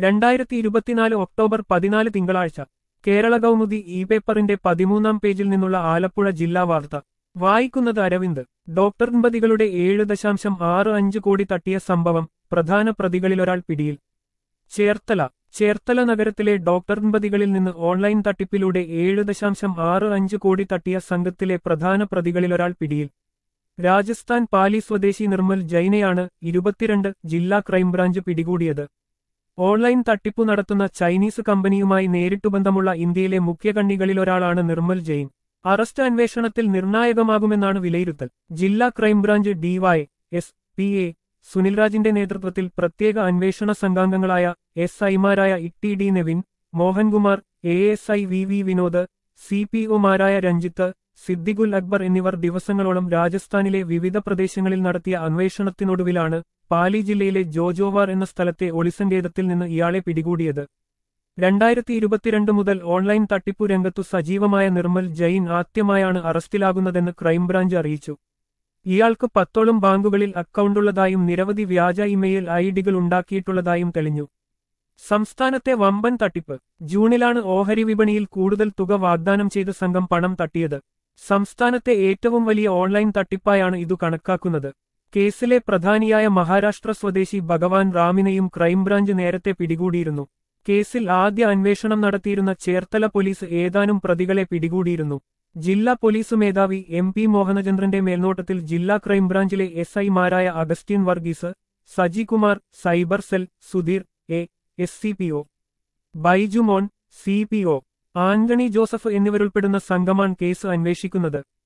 രണ്ടായിരത്തി ഇരുപത്തിനാല് ഒക്ടോബർ പതിനാല് തിങ്കളാഴ്ച കേരള കൗമുദി ഇ പേപ്പറിന്റെ പതിമൂന്നാം പേജിൽ നിന്നുള്ള ആലപ്പുഴ ജില്ലാ വാർത്ത വായിക്കുന്നത് അരവിന്ദ് ഡോക്ടർ ദമ്പതികളുടെ ഏഴ് ദശാംശം ആറ് അഞ്ച് കോടി തട്ടിയ സംഭവം പ്രധാന പ്രതികളിലൊരാൾ പിടിയിൽ ചേർത്തല ചേർത്തല നഗരത്തിലെ ഡോക്ടർ ദമ്പതികളിൽ നിന്ന് ഓൺലൈൻ തട്ടിപ്പിലൂടെ ഏഴ് ദശാംശം ആറ് അഞ്ച് കോടി തട്ടിയ സംഘത്തിലെ പ്രധാന പ്രതികളിലൊരാൾ പിടിയിൽ രാജസ്ഥാൻ പാലി സ്വദേശി നിർമ്മൽ ജൈനയാണ് ഇരുപത്തിരണ്ട് ജില്ലാ ക്രൈംബ്രാഞ്ച് പിടികൂടിയത് ഓൺലൈൻ തട്ടിപ്പു നടത്തുന്ന ചൈനീസ് കമ്പനിയുമായി നേരിട്ടു ബന്ധമുള്ള ഇന്ത്യയിലെ മുഖ്യകണ്ണികളിലൊരാളാണ് നിർമ്മൽ ജെയിൻ അറസ്റ്റ് അന്വേഷണത്തിൽ നിർണായകമാകുമെന്നാണ് വിലയിരുത്തൽ ജില്ലാ crime branch Dy S P A സുനിൽരാജിന്റെ നേതൃത്വത്തിൽ പ്രത്യേക അന്വേഷണ സംഘാംഗങ്ങളായ എസ് ഐമാരായ Itty D Nevin Mohankumar A S I V V Vinod C P ഒമാരായ രഞ്ജിത്ത് സിദ്ദിഖുൽ അക്ബർ എന്നിവർ ദിവസങ്ങളോളം രാജസ്ഥാനിലെ വിവിധ പ്രദേശങ്ങളിൽ നടത്തിയ അന്വേഷണത്തിനൊടുവിലാണ് പാലി ജില്ലയിലെ ജോജോവാർ എന്ന സ്ഥലത്തെ ഒളിസങ്കേതത്തിൽ നിന്ന് ഇയാളെ പിടികൂടിയത് രണ്ടായിരത്തി ഇരുപത്തിരണ്ട് മുതൽ ഓൺലൈൻ തട്ടിപ്പു രംഗത്തു സജീവമായ നിർമ്മൽ ജെയിൻ ആദ്യമായാണ് അറസ്റ്റിലാകുന്നതെന്ന് ക്രൈംബ്രാഞ്ച് അറിയിച്ചു ഇയാൾക്ക് പത്തോളം ബാങ്കുകളിൽ അക്കൗണ്ടുള്ളതായും നിരവധി വ്യാജ ഇമെയിൽ ഐ ഡികൾ ഉണ്ടാക്കിയിട്ടുള്ളതായും തെളിഞ്ഞു സംസ്ഥാനത്തെ വമ്പൻ തട്ടിപ്പ് ജൂണിലാണ് ഓഹരി വിപണിയിൽ കൂടുതൽ തുക വാഗ്ദാനം ചെയ്ത സംഘം പണം തട്ടിയത് സംസ്ഥാനത്തെ ഏറ്റവും വലിയ ഓൺലൈൻ തട്ടിപ്പായാണ് ഇതു കണക്കാക്കുന്നത് കേസിലെ പ്രധാനിയായ മഹാരാഷ്ട്ര സ്വദേശി ഭഗവാൻ റാമിനെയും ക്രൈംബ്രാഞ്ച് നേരത്തെ പിടികൂടിയിരുന്നു കേസിൽ ആദ്യ അന്വേഷണം നടത്തിയിരുന്ന ചേർത്തല പോലീസ് ഏതാനും പ്രതികളെ പിടികൂടിയിരുന്നു ജില്ലാ പോലീസ് മേധാവി എം പി മോഹനചന്ദ്രന്റെ മേൽനോട്ടത്തിൽ ജില്ലാ ക്രൈംബ്രാഞ്ചിലെ എസ് ഐമാരായ Augustine Varghese Sajikumar cyber cell Sudheer A S C P O Baijumon C P O Antony Joseph എന്നിവരുൾപ്പെടുന്ന സംഘമാണ് കേസ് അന്വേഷിക്കുന്നത്